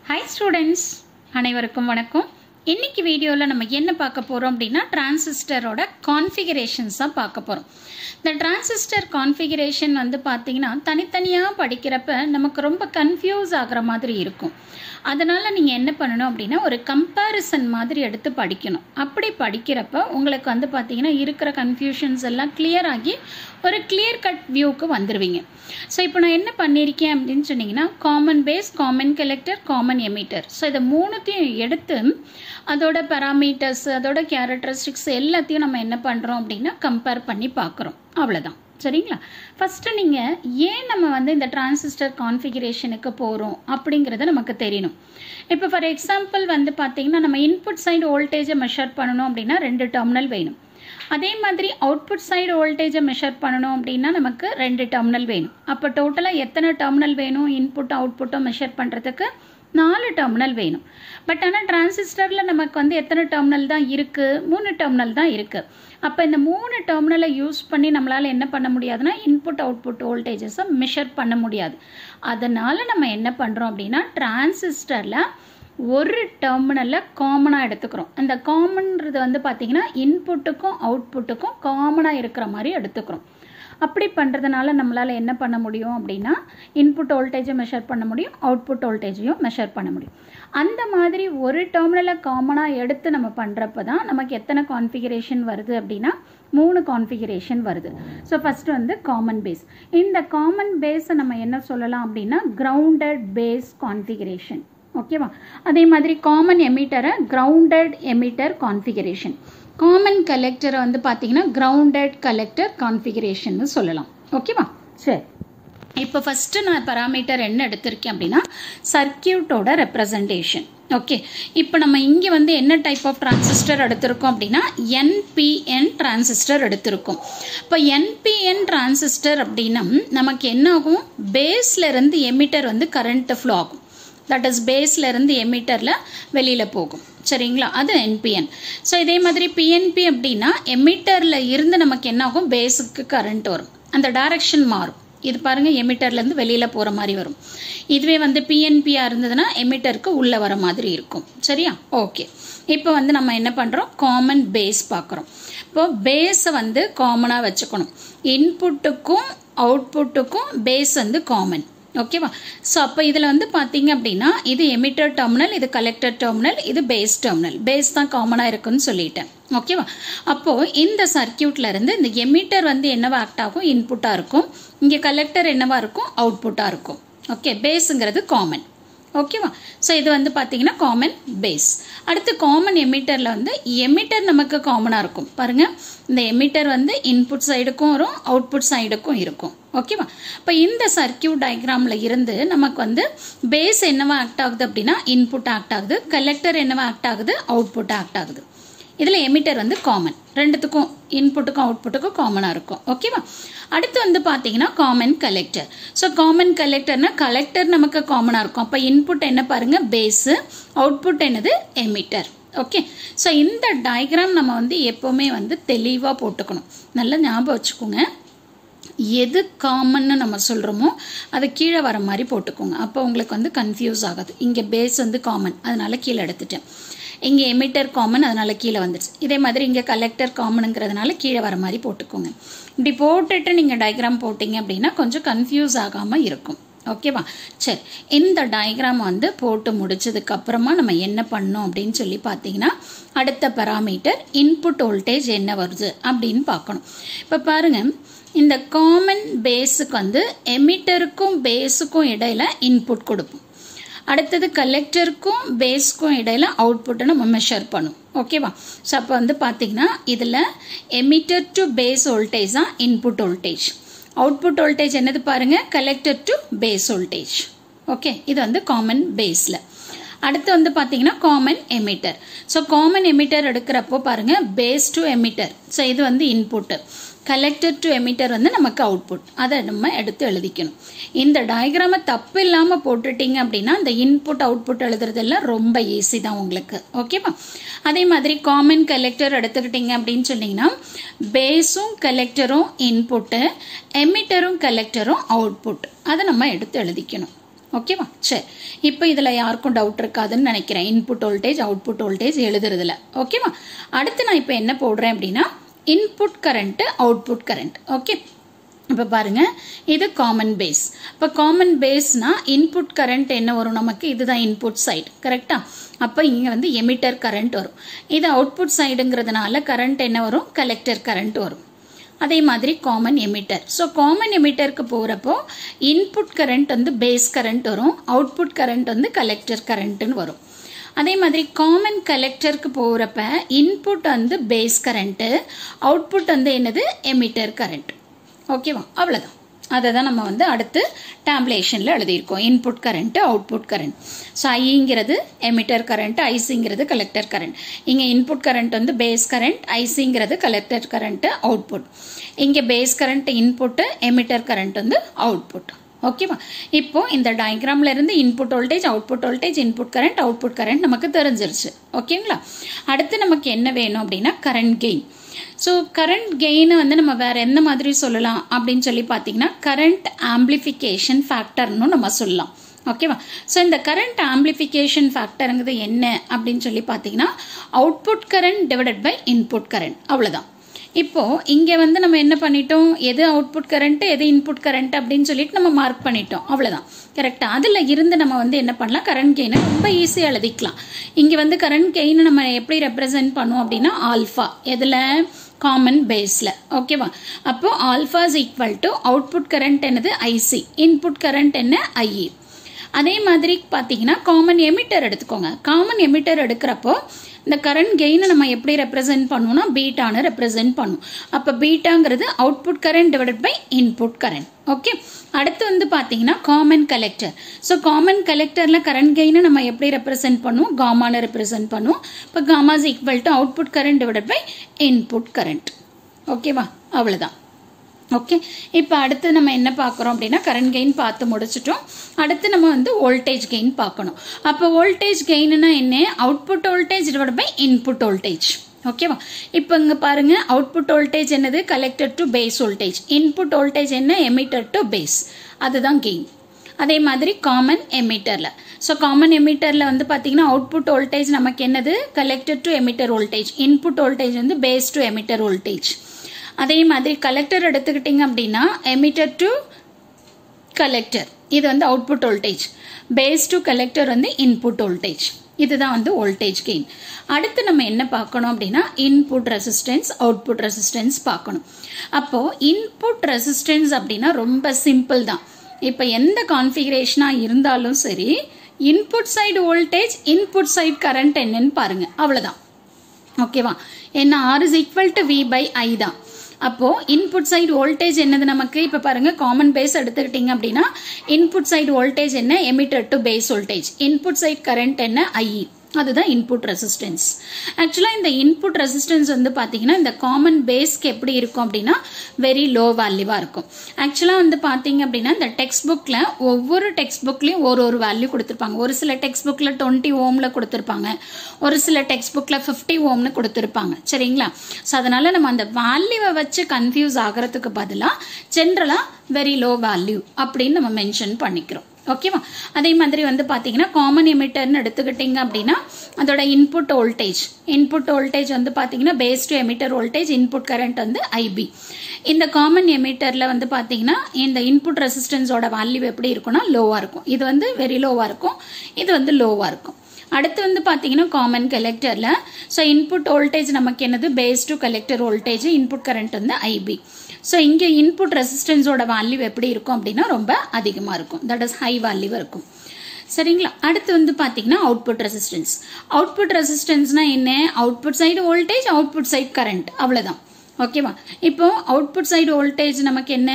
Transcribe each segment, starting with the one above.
hi students அனைவருக்கும் வணக்கம் இன்னைக்கு வீடியோவில் நம்ம என்ன பார்க்க போகிறோம் அப்படின்னா டிரான்சிஸ்டரோட கான்ஃபிகரேஷன்ஸ் தான் பார்க்க போகிறோம் இந்த டிரான்சிஸ்டர் கான்ஃபிகரேஷன் வந்து பார்த்தீங்கன்னா தனித்தனியாக படிக்கிறப்ப நமக்கு ரொம்ப கன்ஃபியூஸ் ஆகிற மாதிரி இருக்கும் அதனால் நீங்கள் என்ன பண்ணணும் அப்படின்னா ஒரு கம்பேரிசன் மாதிரி எடுத்து படிக்கணும் அப்படி படிக்கிறப்ப உங்களுக்கு வந்து பார்த்தீங்கன்னா இருக்கிற கன்ஃபியூஷன்ஸ் எல்லாம் clear ஆகி ஒரு கிளியர் கட் வியூக்கு வந்துடுவீங்க ஸோ இப்போ நான் என்ன பண்ணியிருக்கேன் அப்படின்னு சொன்னீங்கன்னா common base common collector common emitter so இதை மூணுத்தையும் எடுத்து அதோட பேராமீட்டர்ஸ் அதோட கேரக்டரிஸ்டிக்ஸ் எல்லாத்தையும் நம்ம என்ன பண்ணுறோம் அப்படின்னா கம்பேர் பண்ணி பார்க்குறோம் அவ்வளோதான் சரிங்களா ஃபஸ்ட்டு நீங்கள் ஏன் நம்ம வந்து இந்த டிரான்சிஸ்டர் கான்ஃபிகரேஷனுக்கு போகிறோம் அப்படிங்கிறத நமக்கு தெரியணும் இப்போ ஃபார் எக்ஸாம்பிள் வந்து பார்த்தீங்கன்னா நம்ம இன்புட் சைடு வோல்டேஜை மெஷர் பண்ணணும் அப்படின்னா ரெண்டு டெர்மினல் வேணும் அதே மாதிரி அவுட்புட் சைடு வோல்டேஜை மெஷர் பண்ணணும் அப்படின்னா நமக்கு ரெண்டு டெர்மினல் வேணும் அப்போ டோட்டலாக எத்தனை டெர்மினல் வேணும் இன்புட் அவுட்புட்டும் மெஷர் பண்ணுறதுக்கு நாலு டெர்மினல் வேணும் பட் ஆனால் டிரான்சிஸ்டரில் நமக்கு வந்து எத்தனை டெர்மினல் தான் இருக்குது மூணு டெர்மினல் தான் இருக்குது அப்போ இந்த மூணு டெர்மினலை யூஸ் பண்ணி நம்மளால் என்ன பண்ண முடியாதுன்னா இன்புட் அவுட்புட் வோல்டேஜஸை மெஷர் பண்ண முடியாது அதனால் நம்ம என்ன பண்ணுறோம் அப்படின்னா டிரான்சிஸ்டரில் ஒரு டெர்மினலில் காமனாக எடுத்துக்கிறோம் அந்த காமன்றது வந்து பார்த்திங்கன்னா இன்புட்டுக்கும் அவுட்புட்டுக்கும் காமனாக இருக்கிற மாதிரி எடுத்துக்கிறோம் அப்படி பண்ணுறதுனால நம்மளால் என்ன பண்ண முடியும் அப்படின்னா இன்புட் வோல்டேஜை மெஷர் பண்ண முடியும் அவுட்புட் வோல்டேஜையும் மெஷர் பண்ண முடியும் அந்த மாதிரி ஒரு டெர்மினலை காமனாக எடுத்து நம்ம பண்ணுறப்ப தான் நமக்கு எத்தனை கான்ஃபிகரேஷன் வருது அப்படின்னா மூணு கான்ஃபிகரேஷன் வருது ஸோ ஃபஸ்ட்டு வந்து காமன் பேஸ் இந்த காமன் பேஸை நம்ம என்ன சொல்லலாம் அப்படின்னா கிரவுண்டட் பேஸ் கான்ஃபிகரேஷன் ஓகேவா அதே மாதிரி காமன் எமிட்டரை கிரவுண்டட் எமிட்டர் கான்ஃபிகரேஷன் காமன் கலெக்டரை வந்து பார்த்தீங்கன்னா கிரவுண்டட் கலெக்டர் கான்ஃபிகரேஷன் சொல்லலாம் ஓகேவா சரி இப்போ ஃபஸ்ட்டு நான் பராமீட்டர் என்ன எடுத்திருக்கேன் அப்படின்னா சர்க்கியூட்டோட ரெப்ரசன்டேஷன் ஓகே இப்போ நம்ம இங்கே வந்து என்ன டைப் ஆஃப் டிரான்சிஸ்டர் எடுத்திருக்கோம் அப்படின்னா என்பிஎன் டிரான்சிஸ்டர் எடுத்திருக்கோம் இப்போ என்பிஎன் டிரான்சிஸ்டர் அப்படின்னா நமக்கு என்ன ஆகும் பேஸ்ல இருந்து எமிட்டர் வந்து கரண்ட் ஃப்ளோ ஆகும் தட் இஸ் பேஸ்ல இருந்து எமிட்டரில் வெளியில் போகும் சரிங்களா அது என்பிஎன் ஸோ இதே மாதிரி பிஎன்பி அப்படின்னா எமிட்டரில் இருந்து நமக்கு என்ன ஆகும் பேஸுக்கு கரண்ட் வரும் அந்த டைரக்ஷன் மாறும் இது பாருங்க எமிட்டர்லேருந்து வெளியில் போகிற மாதிரி வரும் இதுவே வந்து பிஎன்பியாக இருந்ததுன்னா எமிட்டருக்கு உள்ளே வர மாதிரி இருக்கும் சரியா ஓகே இப்போ வந்து நம்ம என்ன பண்ணுறோம் காமன் பேஸ் பார்க்குறோம் இப்போ பேஸை வந்து காமனாக வச்சுக்கணும் இன்புட்டுக்கும் அவுட்புட்டுக்கும் பேஸ் வந்து காமன் ஓகேவா ஸோ அப்போ இதில் வந்து பார்த்தீங்க அப்படின்னா இது எமிட்டர் டெர்மினல் இது கலெக்டர் டெர்மினல் இது பேஸ் டெர்மினல் பேஸ் தான் காமனாக இருக்குன்னு சொல்லிட்டேன் ஓகேவா அப்போது இந்த சர்க்கியூட்ல இருந்து இந்த எமிட்டர் வந்து என்னவா ஆக்ட் ஆகும் இன்புட்டாக இருக்கும் இங்கே கலெக்டர் என்னவா இருக்கும் அவுட்புட்டாக இருக்கும் ஓகே பேஸுங்கிறது காமன் ஓகேவா ஸோ இது வந்து பார்த்தீங்கன்னா காமன் பேஸ் அடுத்து காமன் எமிட்டரில் வந்து எமிட்டர் நமக்கு காமனாக இருக்கும் பாருங்கள் இந்த எமிட்டர் வந்து இன்புட் சைடுக்கும் வரும் அவுட்புட் சைடுக்கும் இருக்கும் ஓகேவா இப்போ இந்த சர்க்கியூட் டயக்ராமில் இருந்து நமக்கு வந்து பேஸ் என்னவா ஆக்ட் ஆகுது அப்படின்னா இன்புட் ஆக்ட் ஆகுது கலெக்டர் என்னவா ஆக்ட் ஆகுது அவுட்புட் ஆக்ட் ஆகுது இதில் எமிட்டர் வந்து காமன் ரெண்டுத்துக்கும் இன்புட்டுக்கும் அவுட்புட்டுக்கும் காமனாக இருக்கும் ஓகேவா அடுத்து வந்து பார்த்தீங்கன்னா காமன் கலெக்டர் ஸோ காமன் கலெக்டர்னா கலெக்டர் நமக்கு காமனாக இருக்கும் அப்போ இன்புட் என்ன பாருங்க பேஸு அவுட்புட் என்னது எமிட்டர் ஓகே ஸோ இந்த டயக்ராம் நம்ம வந்து எப்போவுமே வந்து தெளிவாக போட்டுக்கணும் நல்லா ஞாபகம் வச்சுக்கோங்க எது காமன்னு நம்ம சொல்கிறோமோ அதை கீழே வர மாதிரி போட்டுக்கோங்க அப்போ உங்களுக்கு வந்து கன்ஃபியூஸ் ஆகாது இங்கே பேஸ் வந்து காமன் அதனால கீழே எடுத்துட்டேன் இங்கே எமிட்டர் காமன் அதனால கீழே வந்துடுச்சு இதே மாதிரி இங்கே கலெக்டர் காமனுங்கிறதுனால கீழே வர மாதிரி போட்டுக்கோங்க இப்படி போட்டுட்டு நீங்கள் டயக்ராம் போட்டிங்க அப்படின்னா கொஞ்சம் கன்ஃபியூஸ் ஆகாமல் இருக்கும் ஓகேவா சரி இந்த டயக்ராம் வந்து போட்டு முடிச்சதுக்கு அப்புறமா நம்ம என்ன பண்ணோம் அப்படின்னு சொல்லி பார்த்தீங்கன்னா அடுத்த பராமீட்டர் இன்புட் வோல்டேஜ் என்ன வருது அப்படின்னு பார்க்கணும் இப்போ பாருங்க இந்த காமன் பேஸுக்கு வந்து எமிட்டருக்கும் பேஸுக்கும் இடையில இன்புட் கொடுப்போம் அடுத்தது கலெக்டருக்கும் பேஸ்க்கும் இடையில அவுட்புட்டை நம்ம மெஷர் பண்ணும் ஓகேவா ஸோ அப்போ வந்து பார்த்தீங்கன்னா இதில் எமிட்டர் டு பேஸ் வோல்டேஜ் தான் இன்புட் வோல்டேஜ் அவுட்புட் வோல்டேஜ் என்னது பாருங்க collector to base voltage okay இது வந்து காமன் பேஸில் அடுத்து வந்து பார்த்தீங்கன்னா common emitter so common emitter எடுக்கிறப்போ பாருங்க பேஸ் டு எமிட்டர் ஸோ இது வந்து இன்புட்டு கலெக்டர் டு எமிட்டர் வந்து நமக்கு அவுட்புட் அதை நம்ம எடுத்து எழுதிக்கணும் இந்த டயக்ராமை தப்பு இல்லாமல் போட்டுட்டீங்க அப்படின்னா இந்த இன்புட் அவுட்புட் எழுதுறதெல்லாம் ரொம்ப ஈஸி தான் உங்களுக்கு ஓகேவா அதே மாதிரி காமன் கலெக்டர் எடுத்துக்கிட்டீங்க அப்படின்னு சொன்னீங்கன்னா பேஸும் கலெக்டரும் இன்புட்டு எமிட்டரும் கலெக்டரும் அவுட்புட் அதை நம்ம எடுத்து எழுதிக்கணும் ஓகேவா சரி இப்போ இதில் யாருக்கும் டவுட் இருக்காதுன்னு நினைக்கிறேன் இன்புட் வோல்டேஜ் அவுட்புட் வோல்டேஜ் எழுதுறதுல ஓகேவா அடுத்து நான் இப்போ என்ன போடுறேன் அப்படின்னா input current output current okay இப்போ பாருங்க இது காமன் பேஸ் இப்போ காமன் பேஸ்னா இன்புட் கரண்ட் என்ன வரும் நமக்கு இதுதான் இன்புட் சைடு கரெக்டா அப்போ இங்கே வந்து எமிட்டர் கரண்ட் வரும் இது அவுட்புட் சைடுங்கிறதுனால கரண்ட் என்ன வரும் கலெக்டர் கரண்ட் வரும் அதே மாதிரி காமன் எமிட்டர் ஸோ காமன் எமிட்டருக்கு போகிறப்போ இன்புட் கரண்ட் வந்து பேஸ் கரண்ட் வரும் அவுட்புட் கரண்ட் வந்து கலெக்டர் கரண்ட்டுன்னு வரும் அதே மாதிரி காமன் கலெக்டருக்கு போகிறப்ப இன்புட் வந்து பேஸ் கரண்ட்டு அவுட்புட் வந்து என்னது எமிட்டர் கரண்ட் ஓகேவா அவ்வளோதான் அதை தான் நம்ம வந்து அடுத்து டேம்ப்ளேஷனில் எழுதியிருக்கோம் input current output current so ஐங்கிறது எமிட்டர் கரண்ட் ஐசிங்கிறது கலெக்டர் கரண்ட் இங்கே இன்புட் கரண்ட் வந்து பேஸ் கரண்ட் ஐசிங்கிறது கலெக்டர் கரண்ட்டு அவுட்புட் இங்கே base current input emitter current வந்து அவுட்புட் ஓகேவா இப்போ இந்த டயக்ராம்ல இருந்து input voltage output voltage input current output current நமக்கு தெரிஞ்சிருச்சு ஓகேங்களா அடுத்து நமக்கு என்ன வேணும் அப்படின்னா கரண்ட் கெயின் ஸோ கரண்ட் கெயினை வந்து நம்ம வேற எந்த மாதிரி சொல்லலாம் அப்படின்னு சொல்லி பார்த்தீங்கன்னா கரண்ட் ஆம்பிளிஃபிகேஷன் ஃபேக்டர்னு நம்ம சொல்லலாம் ஓகேவா ஸோ இந்த கரண்ட் ஆம்பிளிஃபிகேஷன் ஃபேக்டருங்கிறது என்ன அப்படின்னு சொல்லி பார்த்தீங்கன்னா output current divided by input current அவ்வளோதான் இப்போ இங்கே வந்து நம்ம என்ன பண்ணிட்டோம் எது அவுட்புட் கரண்ட் எது இன்புட் கரண்ட் அப்படின்னு சொல்லிட்டு நம்ம மார்க் பண்ணிட்டோம் அவ்வளோதான் கரெக்டாக அதில் இருந்து நம்ம வந்து என்ன பண்ணலாம் கரண்ட் கெயினை ரொம்ப ஈஸியாக எழுதிக்கலாம் இங்கே வந்து கரண்ட் கெயினை நம்ம எப்படி ரெப்ரசென்ட் பண்ணுவோம் அப்படின்னா ஆல்ஃபா எதில் காமன் பேஸில் ஓகேவா அப்போ alpha is equal to output current என்னது ஐசி இன்புட் கரண்ட் என்ன ஐஇ அதே மாதிரி பார்த்தீங்கன்னா காமன் எமிட்டர் எடுத்துக்கோங்க காமன் எமிட்டர் எடுக்கிறப்போ இந்த கரண்ட் கெயினை நம்ம எப்படி ரெப்ரசென்ட் பண்ணுவோம்னா பீட்டான்னு ரெப்ரசென்ட் பண்ணும் அப்போ பீட்டாங்கிறது output current divided by input current okay அடுத்து வந்து பார்த்தீங்கன்னா காமன் கலெக்டர் ஸோ காமன் கலெக்டரில் கரண்ட் கெயினை நம்ம எப்படி ரெப்ரசென்ட் பண்ணுவோம் காமான்னு ரெப்ரசென்ட் பண்ணுவோம் இப்போ gamma is equal to output current divided by input current ஓகேவா அவ்வளோதான் ஓகே இப்போ அடுத்து நம்ம என்ன பார்க்குறோம் அப்படின்னா கரண்ட் கெயின் பார்த்து முடிச்சிட்டோம் அடுத்து நம்ம வந்து வோல்டேஜ் கெயின் பார்க்கணும் அப்போ வோல்டேஜ் கெயின்னா என்ன output voltage divide by input voltage ஓகேவா இப்போ இங்கே பாருங்க அவுட்புட் வோல்டேஜ் என்னது collector to base voltage input voltage என்ன எமிட்டட் டு பேஸ் அதுதான் கெயின் அதே மாதிரி காமன் எமிட்டரில் ஸோ காமன் எமிட்டரில் வந்து பார்த்தீங்கன்னா அவுட்புட் வோல்டேஜ் நமக்கு என்னது collector to emitter voltage input voltage வந்து பேஸ் டு எமிட்டர் வோல்டேஜ் அதே மாதிரி கலெக்டர் எடுத்துக்கிட்டிங்க அப்படின்னா எமிட்டர் டு கலெக்டர் இது வந்து output voltage base to collector வந்து இன்புட் வோல்டேஜ் இதுதான் வந்து வோல்டேஜ் கெயின் அடுத்து நம்ம என்ன பார்க்கணும் அப்படின்னா இன்புட் ரெசிஸ்டன்ஸ் அவுட்புட் ரெசிஸ்டன்ஸ் பார்க்கணும் அப்போ இன்புட் ரெசிஸ்டன்ஸ் அப்படின்னா ரொம்ப சிம்பிள் தான் இப்போ எந்த கான்ஃபிகரேஷனாக இருந்தாலும் சரி input side voltage input side current என்னன்னு பாருங்க அவ்வளோதான் ஓகேவா என்ன R is equal to V by I தான் அப்போ இன்புட் சைடு வோல்டேஜ் என்னது நமக்கு இப்போ பாருங்க காமன் பேஸ் எடுத்துக்கிட்டீங்க அப்படின்னா இன்புட் சைடு வோல்டேஜ் என்ன emitter to base voltage input side current என்ன ஐஇ அதுதான் இன்புட் ரெசிஸ்டன்ஸ் ஆக்சுவலாக இந்த இன்புட் ரெசிஸ்டன்ஸ் வந்து பார்த்தீங்கன்னா இந்த காமன் பேஸ்க்கு எப்படி இருக்கும் அப்படின்னா வெரி லோ வேல்யூவாக இருக்கும் ஆக்சுவலாக வந்து பார்த்தீங்க அப்படின்னா இந்த டெக்ஸ்ட் புக்கில் ஒவ்வொரு டெக்ஸ்ட் புக்லேயும் ஒரு ஒரு வேல்யூ கொடுத்துருப்பாங்க ஒரு சில டெக்ஸ்ட் புக்கில் டுவெண்ட்டி ஓமில் கொடுத்துருப்பாங்க ஒரு சில டெக்ஸ்ட் புக்கில் ஃபிஃப்டி ஓம்னு கொடுத்துருப்பாங்க சரிங்களா ஸோ அதனால் நம்ம அந்த வேல்யூவை வச்சு கன்ஃபியூஸ் ஆகிறதுக்கு பதிலாக ஜென்ரலாக வெரி லோ வேல்யூ அப்படின்னு நம்ம மென்ஷன் பண்ணிக்கிறோம் ஓகேவா அதே மாதிரி வந்து பார்த்தீங்கன்னா காமன் எமிட்டர்னு எடுத்துக்கிட்டிங்க அப்படின்னா அதோட இன்புட் வோல்டேஜ் இன்புட் வோல்டேஜ் வந்து பார்த்தீங்கன்னா base to emitter voltage input current வந்து ஐபி இந்த காமன் எமிட்டரில் வந்து பார்த்தீங்கன்னா இந்த இன்புட் ரெசிஸ்டன்ஸோட வேல்யூ எப்படி இருக்கும்னா லோவாக இருக்கும் இது வந்து வெரி லோவாக இருக்கும் இது வந்து லோவாக இருக்கும் அடுத்து வந்து பார்த்தீங்கன்னா காமன் கலெக்டரில் ஸோ இன்புட் வோல்டேஜ் நமக்கு என்னது base to collector voltage input current வந்து ஐபி ஸோ இங்கே இன்புட் ரெசிஸ்டன்ஸோட வேல்யூ எப்படி இருக்கும் அப்படின்னா ரொம்ப அதிகமாக இருக்கும் தட் இஸ் ஹை வேல்யூ இருக்கும் சரிங்களா அடுத்து வந்து பார்த்தீங்கன்னா அவுட்புட் ரெசிஸ்டன்ஸ் அவுட்புட் ரெசிஸ்டன்ஸ்னா என்ன output side voltage output side current அவ்வளோதான் ஓகேவா இப்போ அவுட்புட் சைடு வோல்டேஜ் நமக்கு என்ன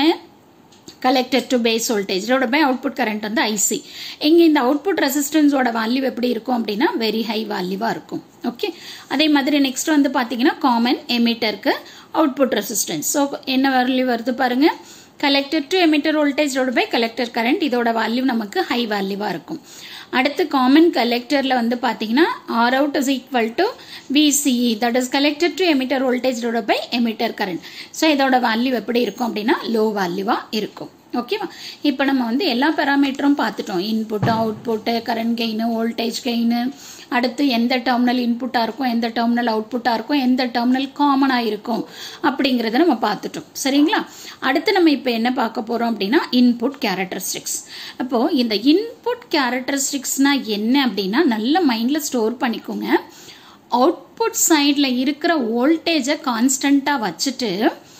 கலெக்டட் டு பேஸ் வோல்டேஜ் இதோட பை அவுட்புட் கரண்ட் வந்து ஐசி இங்கே இந்த அவுட்புட் ரெசிஸ்டன்ஸோட வேல்யூ எப்படி இருக்கும் அப்படின்னா வெரி ஹை வேல்யூவாக இருக்கும் ஓகே அதே மாதிரி நெக்ஸ்ட் வந்து பார்த்தீங்கன்னா காமன் எமிட்டருக்கு அவுட்புட் ரெசிஸ்டன்ஸ் ஸோ என்ன வேல்யூ வருது பாருங்க கலெக்டர் டு எமிட்டர் வோல்டேஜோட பை கலெக்டர் கரண்ட் இதோட வேல்யூ நமக்கு ஹை வேல்யூவாக இருக்கும் அடுத்து காமன் கலெக்டரில் வந்து பார்த்தீங்கன்னா R out is equal to VCE that is collector to emitter வோல்டேஜோட பை எமிட்டர் கரண்ட் ஸோ இதோட வேல்யூ எப்படி இருக்கும் அப்படின்னா லோ வேல்யூவாக இருக்கும் ஓகேவா இப்போ நம்ம வந்து எல்லா பேராமீட்டரும் பார்த்துட்டோம் input output current gain voltage gain அடுத்து எந்த டெர்மினல் இன்புட்டாக இருக்கும் எந்த டெர்மினல் அவுட்புட்டாக இருக்கும் எந்த டெர்மினல் காமனாக இருக்கும் அப்படிங்கிறத நம்ம பார்த்துட்டோம் சரிங்களா அடுத்து நம்ம இப்போ என்ன பார்க்க போகிறோம் அப்படின்னா இன்புட் கேரக்டரிஸ்டிக்ஸ் அப்போது இந்த இன்புட் கேரக்டரிஸ்டிக்ஸ்னால் என்ன அப்படின்னா நல்ல மைண்டில் ஸ்டோர் பண்ணிக்கோங்க அவுட்புட் சைடில் இருக்கிற வோல்டேஜை கான்ஸ்டண்ட்டாக வச்சுட்டு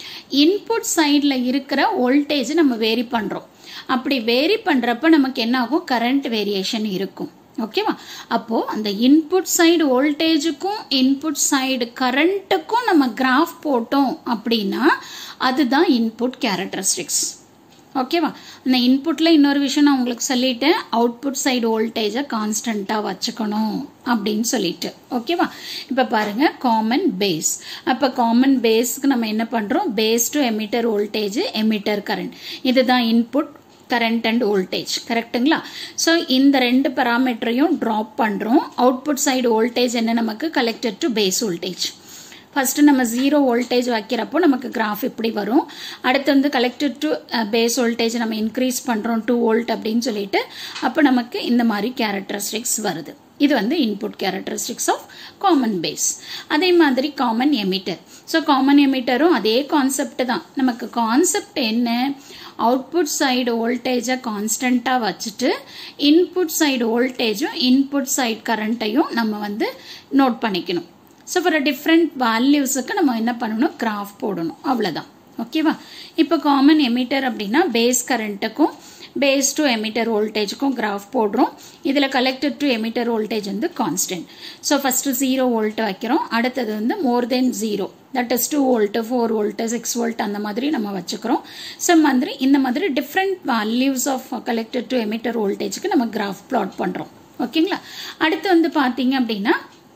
இன்புட் சைடில் இருக்கிற வோல்டேஜ் நம்ம வேரி பண்ணுறோம் அப்படி வேரி பண்ணுறப்ப நமக்கு என்ன ஆகும் கரண்ட் வேரியேஷன் இருக்கும் ஓகேவா அப்போ அந்த இன்புட் சைடு வோல்டேஜுக்கும் இன்புட் சைடு கரண்ட்டுக்கும் நம்ம கிராஃப் போட்டோம் அப்படின்னா அதுதான் இன்புட் கேரக்டரிஸ்டிக்ஸ் ஓகேவா அந்த இன்புட்டில் இன்னொரு விஷயம் நான் உங்களுக்கு சொல்லிட்டேன் அவுட்புட் சைடு வோல்டேஜை கான்ஸ்டண்ட்டாக வச்சுக்கணும் அப்படின்னு சொல்லிட்டு ஓகேவா இப்போ பாருங்கள் காமன் பேஸ் அப்போ காமன் பேஸ்க்கு நம்ம என்ன பண்ணுறோம் base to emitter voltage emitter current இதுதான் இன்புட் கரண்ட் அண்ட் வோல்டேஜ் கரெக்டுங்களா ஸோ இந்த ரெண்டு பராமீட்டரையும் ட்ராப் பண்ணுறோம் அவுட்புட் சைடு வோல்டேஜ் என்ன நமக்கு collector to base voltage first நம்ம ஜீரோ வோல்டேஜ் வைக்கிறப்போ நமக்கு கிராஃப் இப்படி வரும் அடுத்து வந்து கலெக்டட் டு பேஸ் வோல்டேஜ் நம்ம இன்க்ரீஸ் பண்ணுறோம் டூ வோல்ட் அப்படின்னு சொல்லிட்டு அப்போ நமக்கு இந்த மாதிரி கேரக்டரிஸ்டிக்ஸ் வருது இது வந்து input characteristics of common base அதே மாதிரி காமன் எமிட்டர் ஸோ காமன் எமிட்டரும் அதே கான்செப்ட் தான் நமக்கு கான்செப்ட் என்ன அவுட்புட் சைடு வோல்டேஜை கான்ஸ்டண்ட்டாக வச்சுட்டு இன்புட் சைடு வோல்டேஜும் இன்புட் சைடு கரண்ட்டையும் நம்ம வந்து நோட் பண்ணிக்கணும் ஸோ ஃபார் டிஃப்ரெண்ட் வேல்யூஸுக்கு நம்ம என்ன பண்ணணும் கிராஃப் போடணும் அவ்வளோதான் ஓகேவா இப்போ காமன் எமிட்டர் அப்படின்னா பேஸ் கரண்ட்டுக்கும் பேஸ் டு எமிட்டர் வோல்டேஜுக்கும் கிராஃப் போடுறோம் இதில் கலெக்டட் டு எமிட்டர் வோல்டேஜ் வந்து constant so first zero volt வைக்கிறோம் அடுத்தது வந்து more then zero that is two volt four volt six volt அந்த மாதிரி நம்ம வச்சுக்கிறோம் ஸோ மாதிரி இந்த மாதிரி different values of collector to emitter வோல்டேஜுக்கு நம்ம கிராஃப் பிளாட் பண்ணுறோம் ஓகேங்களா அடுத்து வந்து பார்த்தீங்க அப்படின்னா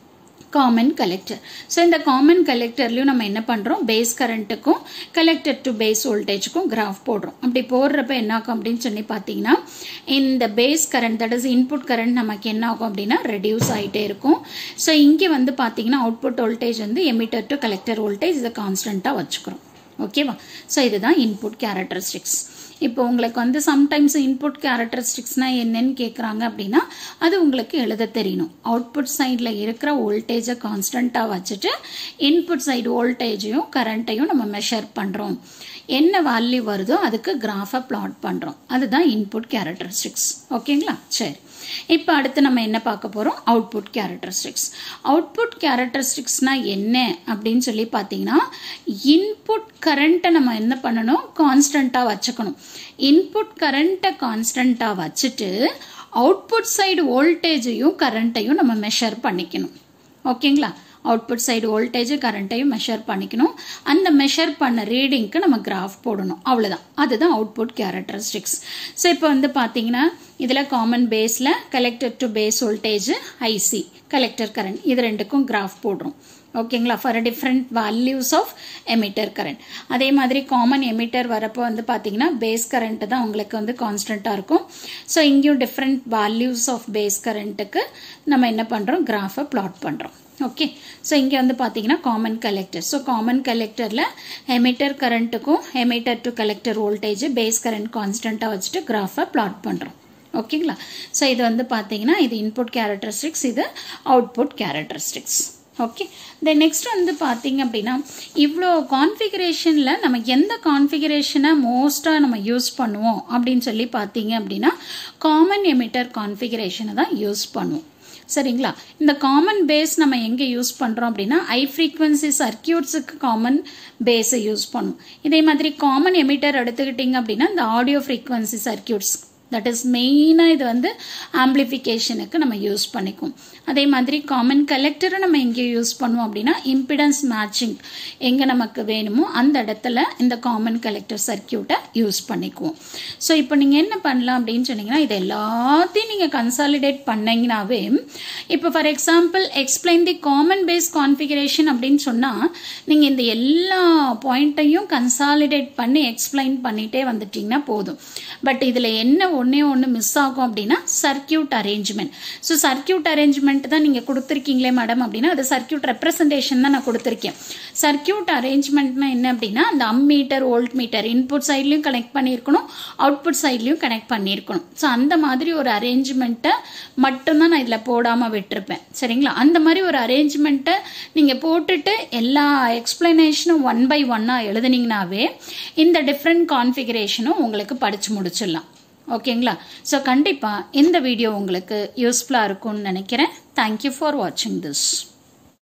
காமன் கலெக்டர் ஸோ இந்த காமன் கலெக்டர்லையும் நம்ம என்ன பண்ணுறோம் பேஸ் கரண்ட்டுக்கும் கலெக்டர் டு பேஸ் வோல்டேஜுக்கும் கிராஃப் போடுறோம் அப்படி போடுறப்ப என்ன ஆகும் அப்படின்னு சொல்லி பார்த்தீங்கன்னா இந்த base current that is input current நமக்கு என்ன ஆகும் அப்படின்னா ரெடியூஸ் ஆகிட்டே இருக்கும் ஸோ இங்கே வந்து பார்த்தீங்கன்னா அவுட்புட் வோல்டேஜ் வந்து எமிட்டர் டு கலெக்டர் வோல்டேஜ் இதை கான்ஸ்டண்ட்டாக வச்சுக்கிறோம் ஓகேவா ஸோ இதுதான் இன்புட் கேரக்டரிஸ்டிக்ஸ் இப்போ உங்களுக்கு வந்து சம்டைம்ஸ் இன்புட் கேரக்டரிஸ்டிக்ஸ்னால் என்னன்னு கேட்குறாங்க அப்படின்னா அது உங்களுக்கு எழுத தெரியணும் அவுட்புட் சைடில் இருக்கிற வோல்டேஜை கான்ஸ்டண்ட்டாக வச்சுட்டு இன்புட் சைடு வோல்டேஜையும் கரண்ட்டையும் நம்ம மெஷர் பண்ணுறோம் என்ன வேல்யூ வருதோ அதுக்கு கிராஃபை பிளாட் பண்ணுறோம் அதுதான் இன்புட் கேரக்டரிஸ்டிக்ஸ் ஓகேங்களா சரி இப்போ அடுத்து நம்ம என்ன பார்க்க போகிறோம் அவுட்புட் கேரக்டரிஸ்டிக்ஸ் அவுட்புட் கேரக்டரிஸ்டிக்ஸ்னால் என்ன அப்படின்னு சொல்லி பார்த்தீங்கன்னா இன்புட் கரண்ட்டை நம்ம என்ன பண்ணணும் கான்ஸ்டண்ட்டாக வச்சுக்கணும் இன்புட் கரண்ட்டை கான்ஸ்டண்ட்டாக வச்சுட்டு அவுட்புட் சைடு வோல்டேஜையும் கரண்ட்டையும் நம்ம மெஷர் பண்ணிக்கணும் ஓகேங்களா அவுட்புட் சைடு வோல்டேஜ் கரண்ட்டையும் மெஷர் பண்ணிக்கணும் அந்த மெஷர் பண்ண ரீடிங்க்கு நம்ம கிராஃப் போடணும் அவ்வளோதான் அதுதான் அவுட்புட் கேரக்டரிஸ்டிக்ஸ் ஸோ இப்போ வந்து பார்த்தீங்கன்னா இதில் காமன் பேஸில் collector to base voltage IC collector current இது ரெண்டுக்கும் கிராஃப் போடுறோம் ஓகேங்களா for different values of emitter current அதே மாதிரி காமன் எமிட்டர் வரப்போ வந்து பார்த்தீங்கன்னா பேஸ் கரண்ட் தான் உங்களுக்கு வந்து கான்ஸ்டண்ட்டாக இருக்கும் ஸோ இங்கேயும் டிஃப்ரெண்ட் வேல்யூஸ் ஆஃப் பேஸ் கரண்ட்டுக்கு நம்ம என்ன பண்ணுறோம் கிராஃபை பிளாட் பண்ணுறோம் ஓகே ஸோ இங்கே வந்து பார்த்தீங்கன்னா காமன் கலெக்டர் ஸோ காமன் கலெக்டரில் எமிட்டர் கரண்ட்டுக்கும் emitter to collector voltage base current கான்ஸ்டண்ட்டாக வச்சுட்டு கிராஃபை பிளாட் பண்ணுறோம் ஓகேங்களா ஸோ இது வந்து பார்த்தீங்கன்னா இது இன்புட் கேரக்டரிஸ்டிக்ஸ் இது output characteristics okay then next வந்து பார்த்தீங்க அப்படின்னா இவ்வளோ கான்ஃபிகரேஷனில் நம்ம எந்த கான்ஃபிகரேஷனை மோஸ்ட்டாக நம்ம யூஸ் பண்ணுவோம் அப்படின்னு சொல்லி பார்த்தீங்க அப்படின்னா காமன் எமிட்டர் கான்ஃபிகரேஷனை தான் யூஸ் பண்ணுவோம் சரிங்களா இந்த காமன் பேஸ் நம்ம எங்கே யூஸ் பண்ணுறோம் அப்படின்னா ஐ ஃப்ரீக்வன்சி சர்க்கியூட்ஸுக்கு காமன் பேஸை யூஸ் பண்ணும் இதே மாதிரி காமன் எமிட்டர் எடுத்துக்கிட்டிங்க அப்படின்னா இந்த audio frequency circuits that is மெயினாக இது வந்து ஆம்பிளிஃபிகேஷனுக்கு நம்ம யூஸ் பண்ணிக்குவோம் அதே மாதிரி காமன் கலெக்டரை நம்ம எங்கே யூஸ் பண்ணுவோம் அப்படின்னா இம்பிடன்ஸ் மேட்சிங் எங்கே நமக்கு வேணுமோ அந்த இடத்துல இந்த காமன் கலெக்டர் சர்க்கியூட்டை யூஸ் பண்ணிக்குவோம் ஸோ இப்போ நீங்கள் என்ன பண்ணலாம் அப்படின்னு சொன்னீங்கன்னா இது எல்லாத்தையும் நீங்கள் கன்சாலிடேட் பண்ணீங்கனாவே இப்போ for example explain the common base configuration அப்படின்னு சொன்னால் நீங்கள் இந்த எல்லா பாயிண்ட்டையும் கன்சாலிடேட் பண்ணி எக்ஸ்பிளைன் பண்ணிகிட்டே வந்துட்டீங்கன்னா போதும் பட் இதில் என்ன ஒன்றே ஒன்று மிஸ் ஆகும் அப்படின்னா circuit arrangement so circuit arrangement தான் நீங்கள் கொடுத்துருக்கீங்களே மேடம் அப்படின்னா அது சர்க்கியூட் ரெப்ரசன்டேஷன் தான் நான் கொடுத்துருக்கேன் சர்க்கியூட் அரேஞ்ச்மெண்ட்னா என்ன அப்படின்னா அந்த அம்மீட்டர் வோல்ட் மீட்டர் இன்புட் சைட்லையும் கனெக்ட் பண்ணியிருக்கணும் அவுட்புட் சைட்லையும் கனெக்ட் பண்ணியிருக்கணும் ஸோ அந்த மாதிரி ஒரு அரேஞ்ச்மெண்ட்டை மட்டும்தான் நான் இதில் போடாமல் விட்டுருப்பேன் சரிங்களா அந்த மாதிரி ஒரு அரேஞ்ச்மெண்ட்டை நீங்கள் போட்டுட்டு எல்லா எக்ஸ்பிளனேஷனும் ஒன் பை ஒன்னாக எழுதுனீங்கனாவே இந்த டிஃப்ரெண்ட் கான்ஃபிகரேஷனும் உங்களுக்கு படித்து முடிச்சிடலாம் ஓகேங்களா ஸோ கண்டிப்பாக இந்த வீடியோ உங்களுக்கு யூஸ்ஃபுல்லாக இருக்கும்னு நினைக்கிறேன் தேங்க்யூ ஃபார் வாட்சிங் திஸ்